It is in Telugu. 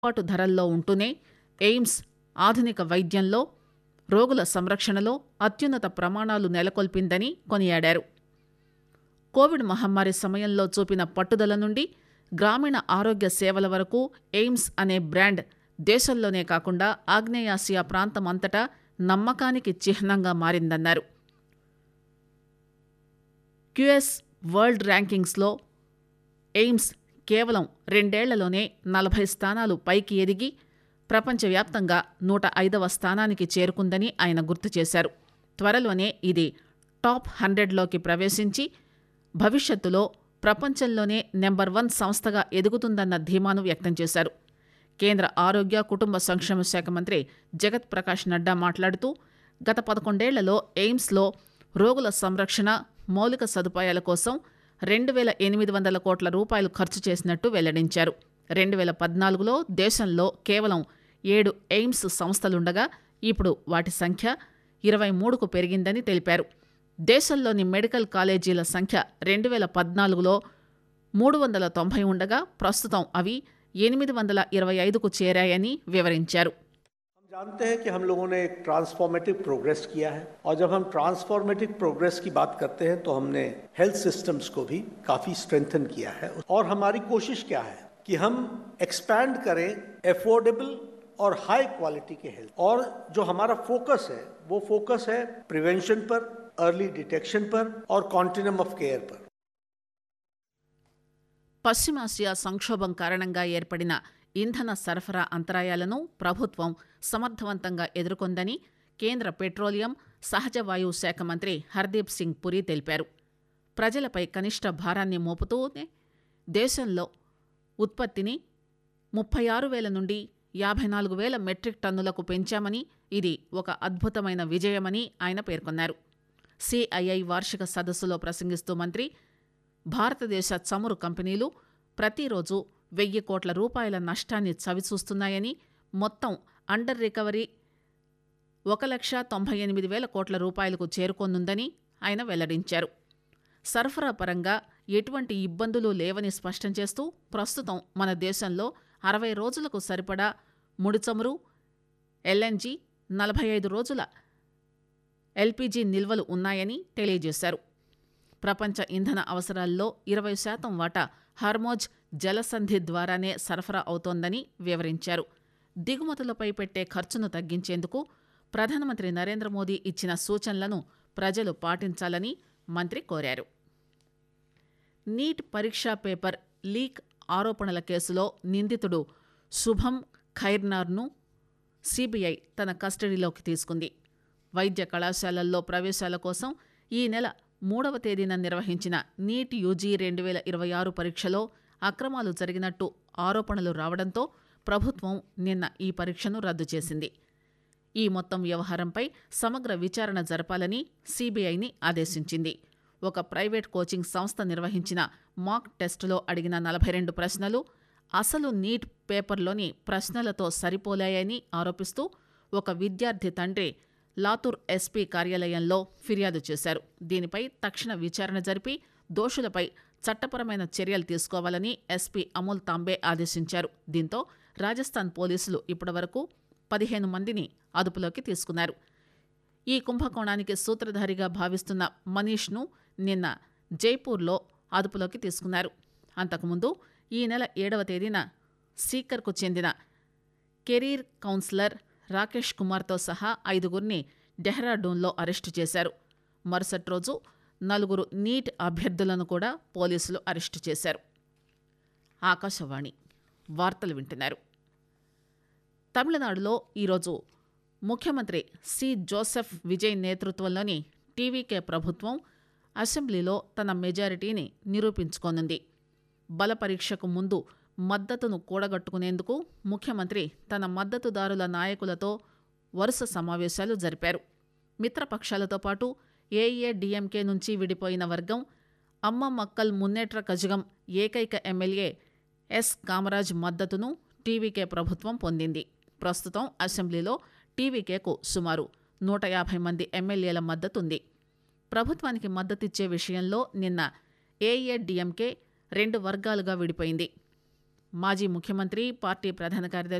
అందుబాటు ధరల్లో ఉంటూనే ఎయిమ్స్ ఆధునిక వైద్యంలో రోగుల సంరక్షణలో అత్యున్నత ప్రమాణాలు నెలకొల్పిందని కొనియాడారు కోవిడ్ మహమ్మారి సమయంలో చూపిన పట్టుదల నుండి గ్రామీణ ఆరోగ్య సేవల వరకు ఎయిమ్స్ అనే బ్రాండ్ దేశంలోనే కాకుండా ఆగ్నేయాసియా ప్రాంతం అంతటా నమ్మకానికి చిహ్నంగా మారిందన్నారు క్యూఎస్ వరల్డ్ ర్యాంకింగ్స్లో ఎయిమ్స్ కేవలం రెండేళ్లలోనే నలభై స్థానాలు పైకి ఎదిగి ప్రపంచవ్యాప్తంగా నూట ఐదవ స్థానానికి చేరుకుందని ఆయన గుర్తు చేశారు త్వరలోనే ఇది టాప్ హండ్రెడ్లోకి ప్రవేశించి భవిష్యత్తులో ప్రపంచంలోనే నెంబర్ వన్ సంస్థగా ఎదుగుతుందన్న ధీమాను వ్యక్తం చేశారు కేంద్ర ఆరోగ్య కుటుంబ సంక్షేమ శాఖ మంత్రి జగత్ ప్రకాష్ నడ్డా మాట్లాడుతూ గత పదకొండేళ్లలో ఎయిమ్స్లో రోగుల సంరక్షణ మౌలిక సదుపాయాల కోసం రెండు వేల ఎనిమిది వందల కోట్ల రూపాయలు ఖర్చు చేసినట్టు వెల్లడించారు రెండు వేల పద్నాలుగులో దేశంలో కేవలం ఏడు ఎయిమ్స్ సంస్థలుండగా ఇప్పుడు వాటి సంఖ్య ఇరవై మూడుకు పెరిగిందని తెలిపారు దేశంలోని మెడికల్ కాలేజీల సంఖ్య రెండు వేల పద్నాలుగులో మూడు వందల తొంభై ఉండగా ప్రస్తుతం అవి ఎనిమిది వందల ఇరవై ఐదుకు చేరాయని వివరించారు हम जानते हैं कि हम लोगों ने एक ट्रांसफॉर्मेटिव प्रोग्रेस किया है और जब हम ट्रांसफॉर्मेटिव प्रोग्रेस की बात करते हैं तो हमने हेल्थ सिस्टम्स को भी काफी स्ट्रेंथन किया है और हमारी कोशिश क्या है कि हम एक्सपैंड करें एफोर्डेबल और हाई क्वालिटी के हेल्थ और जो हमारा फोकस है वो फोकस है प्रिवेंशन पर अर्ली डिटेक्शन पर और कॉन्टिनम ऑफ केयर पर పశ్చిమాసియా సంక్షోభం కారణంగా ఏర్పడిన ఇంధన సరఫరా అంతరాయాలను ప్రభుత్వం సమర్థవంతంగా ఎదుర్కొందని కేంద్ర పెట్రోలియం సహజ వాయువు శాఖ మంత్రి హర్దీప్ సింగ్ పురి తెలిపారు ప్రజలపై కనిష్ట భారాన్ని మోపుతూనే దేశంలో ఉత్పత్తిని ముప్పై ఆరు వేల నుండి యాభై నాలుగు వేల మెట్రిక్ టన్నులకు పెంచామని ఇది ఒక అద్భుతమైన విజయమని ఆయన పేర్కొన్నారు సిఐఐ వార్షిక సదస్సులో ప్రసంగిస్తూ మంత్రి భారతదేశ చమురు కంపెనీలు ప్రతిరోజు వెయ్యి కోట్ల రూపాయల నష్టాన్ని చవిచూస్తున్నాయని మొత్తం అండర్ రికవరీ ఒక లక్ష తొంభై ఎనిమిది వేల కోట్ల రూపాయలకు చేరుకోనుందని ఆయన వెల్లడించారు సరఫరా పరంగా ఎటువంటి ఇబ్బందులు లేవని స్పష్టం చేస్తూ ప్రస్తుతం మన దేశంలో అరవై రోజులకు సరిపడా ముడి చమురు ఎల్ఎన్జీ నలభై ఐదు రోజుల ఎల్పీజీ నిల్వలు ఉన్నాయని తెలియజేశారు ప్రపంచ ఇంధన అవసరాల్లో ఇరవై శాతం వాటా హార్మోజ్ జలసంధి ద్వారానే సరఫరా అవుతోందని వివరించారు దిగుమతులపై పెట్టే ఖర్చును తగ్గించేందుకు ప్రధానమంత్రి నరేంద్ర మోదీ ఇచ్చిన సూచనలను ప్రజలు పాటించాలని మంత్రి కోరారు నీట్ పరీక్షా పేపర్ లీక్ ఆరోపణల కేసులో నిందితుడు శుభం ఖైర్నార్ను సిబిఐ తన కస్టడీలోకి తీసుకుంది వైద్య కళాశాలల్లో ప్రవేశాల కోసం ఈ నెల మూడవ తేదీన నిర్వహించిన నీట్ యూజీ రెండు వేల ఇరవై ఆరు పరీక్షలో అక్రమాలు జరిగినట్టు ఆరోపణలు రావడంతో ప్రభుత్వం నిన్న ఈ పరీక్షను రద్దు చేసింది ఈ మొత్తం వ్యవహారంపై సమగ్ర విచారణ జరపాలని సిబిఐని ఆదేశించింది ఒక ప్రైవేట్ కోచింగ్ సంస్థ నిర్వహించిన మాక్ టెస్టులో అడిగిన నలభై రెండు ప్రశ్నలు అసలు నీట్ పేపర్లోని ప్రశ్నలతో సరిపోలాయని ఆరోపిస్తూ ఒక విద్యార్థి తండ్రి లాతూర్ ఎస్పీ కార్యాలయంలో ఫిర్యాదు చేశారు దీనిపై తక్షణ విచారణ జరిపి దోషులపై చట్టపరమైన చర్యలు తీసుకోవాలని ఎస్పీ అమోల్ తాంబే ఆదేశించారు దీంతో రాజస్థాన్ పోలీసులు ఇప్పటివరకు పదిహేను మందిని అదుపులోకి తీసుకున్నారు ఈ కుంభకోణానికి సూత్రధారిగా భావిస్తున్న మనీష్ను నిన్న జైపూర్లో అదుపులోకి తీసుకున్నారు అంతకుముందు ఈ నెల ఏడవ తేదీన సీకర్కు చెందిన కెరీర్ కౌన్సిలర్ రాకేష్ కుమార్తో సహా ఐదుగురిని డెహ్రాడూన్లో అరెస్టు చేశారు మరుసటి రోజు నలుగురు నీట్ అభ్యర్థులను కూడా పోలీసులు అరెస్టు చేశారు ఆకాశవాణి వార్తలు వింటున్నారు తమిళనాడులో ఈరోజు ముఖ్యమంత్రి సి జోసెఫ్ విజయ్ నేతృత్వంలోని టీవీకే ప్రభుత్వం అసెంబ్లీలో తన మెజారిటీని నిరూపించుకోనుంది బల పరీక్షకు ముందు మద్దతును కూడగట్టుకునేందుకు ముఖ్యమంత్రి తన మద్దతుదారుల నాయకులతో వరుస సమావేశాలు జరిపారు మిత్రపక్షాలతో పాటు ఏఏడీఎంకే నుంచి విడిపోయిన వర్గం అమ్మ మక్కల్ మున్నేట్ర కజగం ఏకైక ఎమ్మెల్యే ఎస్ కామరాజ్ మద్దతును టీవీకే ప్రభుత్వం పొందింది ప్రస్తుతం అసెంబ్లీలో టీవీకేకు సుమారు నూట యాభై మంది ఎమ్మెల్యేల మద్దతుంది ప్రభుత్వానికి మద్దతిచ్చే విషయంలో నిన్న ఏఏడీఎంకే రెండు వర్గాలుగా విడిపోయింది మాజీ ముఖ్యమంత్రి పార్టీ ప్రధాన కార్యదర్శి